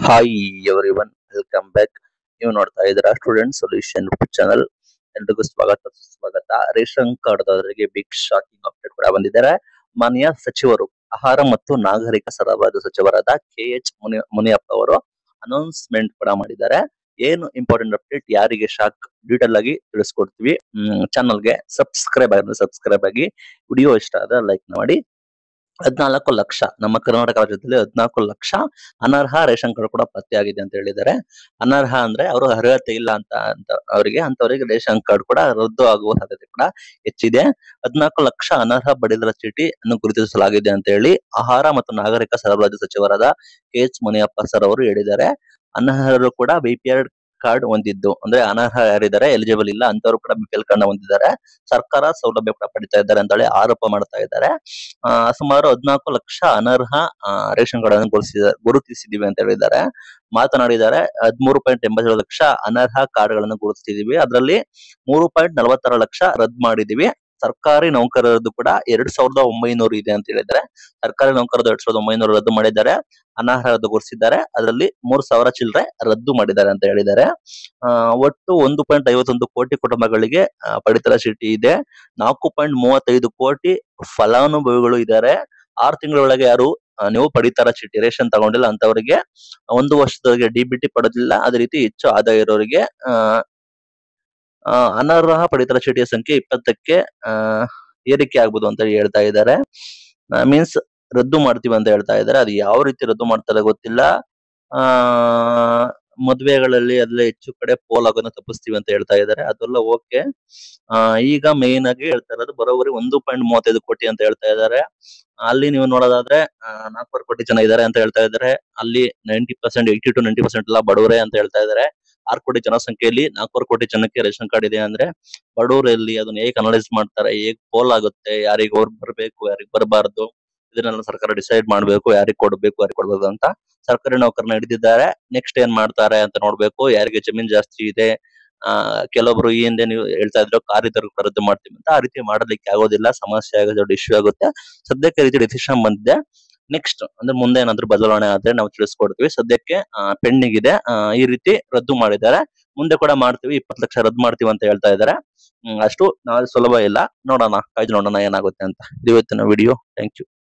hi everyone welcome back ನೀವು ನೋಡ್ತಾ ಇದ್ದೀರಾ ಸ್ಟೂಡೆಂಟ್ ಸೊಲ್ಯೂಷನ್ ಚಾನಲ್ ಎಲ್ರಿಗೂ ಸ್ವಾಗತ ಸುಸ್ವಾಗತ ರೇಷನ್ ಕಾರ್ಡ್ದವರಿಗೆ ಬಿಗ್ ಶಾಕಿಂಗ್ ಅಪ್ಡೇಟ್ ಕೂಡ ಬಂದಿದ್ದಾರೆ ಮಾನ್ಯ ಸಚಿವರು ಆಹಾರ ಮತ್ತು ನಾಗರಿಕ ಸರಬರಾಜು ಸಚಿವರಾದ ಕೆ ಎಚ್ ಮುನಿ ಮುನಿಯಪ್ಪ ಅವರು ಅನೌನ್ಸ್ಮೆಂಟ್ ಕೂಡ ಮಾಡಿದ್ದಾರೆ ಏನು ಇಂಪಾರ್ಟೆಂಟ್ ಅಪ್ಡೇಟ್ ಯಾರಿಗೆ ಶಾಕ್ ಡೀಟೇಲ್ ಆಗಿ ತಿಳಿಸ್ಕೊಡ್ತೀವಿ ಚಾನಲ್ಗೆ ಸಬ್ಸ್ಕ್ರೈಬ್ ಆಗಿ ಸಬ್ಸ್ಕ್ರೈಬ್ ಆಗಿ ವಿಡಿಯೋ ಇಷ್ಟ ಆದ್ರೆ ಲೈಕ್ ಮಾಡಿ ಹದಿನಾಲ್ಕು ಲಕ್ಷ ನಮ್ಮ ಕರ್ನಾಟಕ ರಾಜ್ಯದಲ್ಲಿ ಹದಿನಾಲ್ಕು ಲಕ್ಷ ಅನರ್ಹ ರೇಷನ್ ಕಾರ್ಡ್ ಕೂಡ ಪತ್ತೆಯಾಗಿದೆ ಅಂತ ಹೇಳಿದ್ದಾರೆ ಅನರ್ಹ ಅಂದ್ರೆ ಅವರು ಅರ್ಹತೆ ಇಲ್ಲ ಅಂತ ಅಂತ ಅವರಿಗೆ ಅಂತವರಿಗೆ ರೇಷನ್ ಕಾರ್ಡ್ ಕೂಡ ರದ್ದು ಆಗುವ ಸಾಧ್ಯತೆ ಕೂಡ ಹೆಚ್ಚಿದೆ ಹದಿನಾಲ್ಕು ಲಕ್ಷ ಅನರ್ಹ ಬಡಿದರ ಚೀಟಿ ಅನ್ನು ಗುರುತಿಸಲಾಗಿದೆ ಅಂತ ಹೇಳಿ ಆಹಾರ ಮತ್ತು ನಾಗರಿಕ ಸರಬರಾಜು ಸಚಿವರಾದ ಕೆ ಎಚ್ ಮುನಿಯಪ್ಪ ಸರ್ ಅವರು ಹೇಳಿದ್ದಾರೆ ಅನರ್ಹರು ಕೂಡ ಬಿಪಿಎಲ್ ಕಾರ್ಡ್ ಹೊಂದಿದ್ದು ಅಂದ್ರೆ ಅನರ್ಹ ಯಾರಿದ್ದಾರೆ ಎಲಿಜಿಬಲ್ ಇಲ್ಲ ಅಂತವರು ಕೂಡ ಬಿಪಿಎಲ್ ಕಾರ್ಡ್ ಹೊಂದಿದ್ದಾರೆ ಸರ್ಕಾರ ಸೌಲಭ್ಯ ಕೂಡ ಪಡಿತಾ ಇದ್ದಾರೆ ಅಂತ ಹೇಳಿ ಆರೋಪ ಮಾಡ್ತಾ ಇದ್ದಾರೆ ಆ, ಸುಮಾರು ಹದಿನಾಲ್ಕು ಲಕ್ಷ ಅನರ್ಹ ಆ, ರೇಷನ್ ಕಾರ್ಡ್ ಅನ್ನು ಗುರುತಿಸಿದ ಗುರುತಿಸಿದೀವಿ ಅಂತ ಹೇಳಿದ್ದಾರೆ ಮಾತನಾಡಿದ್ದಾರೆ ಹದಿಮೂರು ಪಾಯಿಂಟ್ ಎಂಬತ್ತೇಳು ಲಕ್ಷ ಅನರ್ಹ ಕಾರ್ಡ್ಗಳನ್ನು ಗುರುತಿಸಿದೀವಿ ಅದರಲ್ಲಿ ಮೂರು ಪಾಯಿಂಟ್ ನಲವತ್ತಾರು ಲಕ್ಷ ರದ್ದು ಮಾಡಿದೀವಿ ಸರ್ಕಾರಿ ನೌಕರರದ್ದು ಕೂಡ ಎರಡ್ ಸಾವಿರದ ಒಂಬೈನೂರು ಇದೆ ಅಂತ ಹೇಳಿದ್ದಾರೆ ಸರ್ಕಾರಿ ನೌಕರದ್ದು ಎರಡ್ ಸಾವಿರದ ಒಂಬೈನೂರು ರದ್ದು ಮಾಡಿದ್ದಾರೆ ಅನರ್ಹರದ್ದು ಗುರುತಿಸಿದ್ದಾರೆ ಅದರಲ್ಲಿ ಮೂರ್ ಸಾವಿರ ಚಿಲ್ಲರೆ ರದ್ದು ಮಾಡಿದ್ದಾರೆ ಅಂತ ಹೇಳಿದ್ದಾರೆ ಆ, ಒಟ್ಟು ಒಂದು ಪಾಯಿಂಟ್ ಐವತ್ತೊಂದು ಕೋಟಿ ಕುಟುಂಬಗಳಿಗೆ ಆ, ಪಡಿತರ ಚೀಟಿ ಇದೆ ನಾಲ್ಕು ಪಾಯಿಂಟ್ ಮೂವತ್ತೈದು ಕೋಟಿ ಫಲಾನುಭವಿಗಳು ಇದ್ದಾರೆ ಆರು ತಿಂಗಳೊಳಗೆ ಯಾರು ಆ, ನೀವು ಪಡಿತರ ಚೀಟಿ ರೇಷನ್ ತಗೊಂಡಿಲ್ಲ ಅಂತವರಿಗೆ ಒಂದು ವರ್ಷದವರೆಗೆ ಡಿ ಬಿ ಟಿ ಪಡೆದಿಲ್ಲ ಅದೇ ರೀತಿ ಹೆಚ್ಚು ಆದಾಯ ಇರೋರಿಗೆ ಆ, ಆ, ಅನರ್ಹ ಪಡಿತರ ಚೀಟಿಯ ಸಂಖ್ಯೆ ಇಪ್ಪತ್ತಕ್ಕೆ ಆ, ಏರಿಕೆ ಆಗ್ಬೋದು ಅಂತ ಹೇಳ್ತಾ ಇದ್ದಾರೆ ಮೀನ್ಸ್ ರದ್ದು ಮಾಡ್ತೀವಿ ಅಂತ ಹೇಳ್ತಾ ಇದ್ದಾರೆ ಅದು ಯಾವ ರೀತಿ ರದ್ದು ಮಾಡ್ತಾರೆ ಗೊತ್ತಿಲ್ಲ ಆ ಮದ್ವೆಗಳಲ್ಲಿ ಅದ್ರಲ್ಲಿ ಹೆಚ್ಚು ಕಡೆ ಪೋಲ್ ಆಗೋದನ್ನ ತಪ್ಪಿಸ್ತೀವಿ ಅಂತ ಹೇಳ್ತಾ ಇದ್ದಾರೆ ಅದೆಲ್ಲ ಓಕೆ ಆ ಈಗ ಮೇನ್ ಆಗಿ ಹೇಳ್ತಾ ಇರೋದು ಬರೋಬ್ಬರಿ ಒಂದು ಪಾಯಿಂಟ್ ಮೂವತ್ತೈದು ಕೋಟಿ ಅಂತ ಹೇಳ್ತಾ ಇದ್ದಾರೆ ಅಲ್ಲಿ ನೀವು ನೋಡೋದಾದ್ರೆ ಆ, ನಾಲ್ಕೂವರೆ ಕೋಟಿ ಜನ ಇದ್ದಾರೆ ಅಂತ ಹೇಳ್ತಾ ಇದ್ದಾರೆ ಅಲ್ಲಿ ninety percent eighty to ninety percent ಎಲ್ಲ ಬಡವರೇ ಅಂತ ಹೇಳ್ತಾ ಇದ್ದಾರೆ ಆರು ಕೋಟಿ ಜನಸಂಖ್ಯೆಯಲ್ಲಿ ನಾಲ್ಕೂವರೆ ಕೋಟಿ ಜನಕ್ಕೆ ರೇಷನ್ ಕಾರ್ಡ್ ಇದೆ ಅಂದ್ರೆ ಬಡವರಲ್ಲಿ ಅದನ್ನ ಹೇಗೆ ಅನಲೈಸ್ ಮಾಡ್ತಾರೆ ಹೇಗ್ ಪೋಲ್ ಆಗುತ್ತೆ ಯಾರಿಗೆ ಅವ್ರು ಬರ್ಬೇಕು ಯಾರಿಗ್ ಬರಬಾರ್ದು ಇದನ್ನೆಲ್ಲ ಸರ್ಕಾರ ಡಿಸೈಡ್ ಮಾಡ್ಬೇಕು ಯಾರಿಗ್ ಕೊಡ್ಬೇಕು ಯಾರಿಗ್ ಕೊಡ್ಬೇಕು ಅಂತ ಸರ್ಕಾರಿ ನೌಕರನ್ನ ಹಿಡಿದಿದ್ದಾರೆ ನೆಕ್ಸ್ಟ್ ಏನ್ ಮಾಡ್ತಾರೆ ಅಂತ ನೋಡ್ಬೇಕು ಯಾರಿಗೆ ಜಮೀನ್ ಜಾಸ್ತಿ ಇದೆ ಆ ಕೆಲವೊಬ್ರು ಈ ಹಿಂದೆ ನೀವು ಹೇಳ್ತಾ ಇದ್ರು ಕಾರಿದರ್ ರದ್ದು ಮಾಡ್ತೀವಿ ಅಂತ ಆ ರೀತಿ ಮಾಡೋದಕ್ಕೆ ಆಗೋದಿಲ್ಲ ಸಮಸ್ಯೆ ಆಗೋದು ದೊಡ್ಡ ಇಶ್ಯೂ ಆಗುತ್ತೆ ಸದ್ಯಕ್ಕೆ ಈ ರೀತಿ ಡಿಸಿಷನ್ ಬಂದಿದೆ ನೆಕ್ಸ್ಟ್ ಅಂದ್ರೆ ಮುಂದೆ ಏನಾದ್ರು ಬದಲಾವಣೆ ಆದ್ರೆ ನಾವು ತಿಳಿಸ್ಕೊಡ್ತೀವಿ ಸದ್ಯಕ್ಕೆ ಪೆಂಡಿಂಗ್ ಇದೆ ಆ, ಈ ರೀತಿ ರದ್ದು ಮಾಡಿದ್ದಾರೆ ಮುಂದೆ ಕೂಡ ಮಾಡ್ತೀವಿ ಇಪ್ಪತ್ತು ಲಕ್ಷ ರದ್ದು ಮಾಡ್ತೀವಿ ಅಂತ ಹೇಳ್ತಾ ಇದ್ದಾರೆ ಹ್ಮ್, ಅಷ್ಟು ನಾವು ಸುಲಭ ಇಲ್ಲ ನೋಡೋಣ ಕಾಯ್ದು ನೋಡೋಣ ಏನಾಗುತ್ತೆ ಅಂತ ಇದು ಇವತ್ತಿನ ವಿಡಿಯೋ ಥ್ಯಾಂಕ್ ಯು